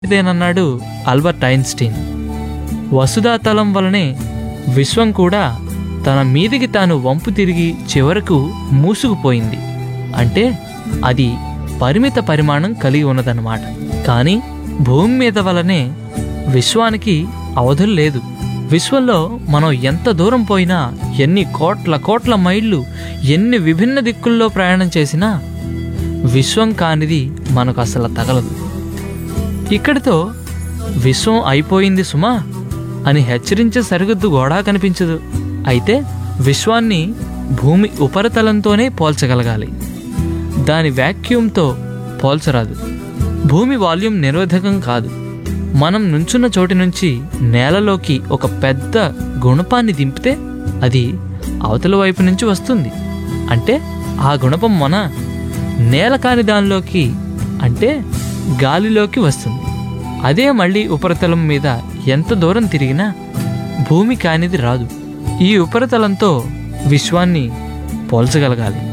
ఇదేనన్నాడు Albert Einstein వసుధాతలం వలనే విశ్వం కూడా తన మీదికి తాను వంపు తిరిగి చివరకు మూసుకుపోయింది అంటే అది పరిమిత పరిమాణం కలిగి ఉన్నదన్నమాట కానీ భూమి మీద వలనే విశ్వానికి అవధులు లేదు విశ్వంలో మనం ఎంత దూరం పోయినా ఎన్ని కోట్ల కోట్ల మైళ్ళు ఎన్ని విభిన్న దిక్కుల్లో ప్రయాణం చేసినా విశ్వం కానిది మనకు అసలు తగలదు ఇక్కడితో విశ్వం అయిపోయింది సుమా అని హెచ్చరించే సరిహద్దు గోడా కనిపించదు అయితే విశ్వాన్ని భూమి ఉపరితలంతోనే పోల్చగలగాలి దాని వ్యాక్యూమ్తో పోల్చరాదు భూమి వాల్యూమ్ నిరోధకం కాదు మనం నుంచున్న చోటి నుంచి నేలలోకి ఒక పెద్ద గుణపాన్ని దింపితే అది అవతల వైపు నుంచి వస్తుంది అంటే ఆ గుణపం మన నేల కాని దానిలోకి అంటే గాలిలోకి వస్తుంది అదే మళ్ళీ ఉపరితలం మీద ఎంత దూరం తిరిగినా భూమి కానిది రాదు ఈ ఉపరితలంతో విశ్వాన్ని పోల్చగలగాలి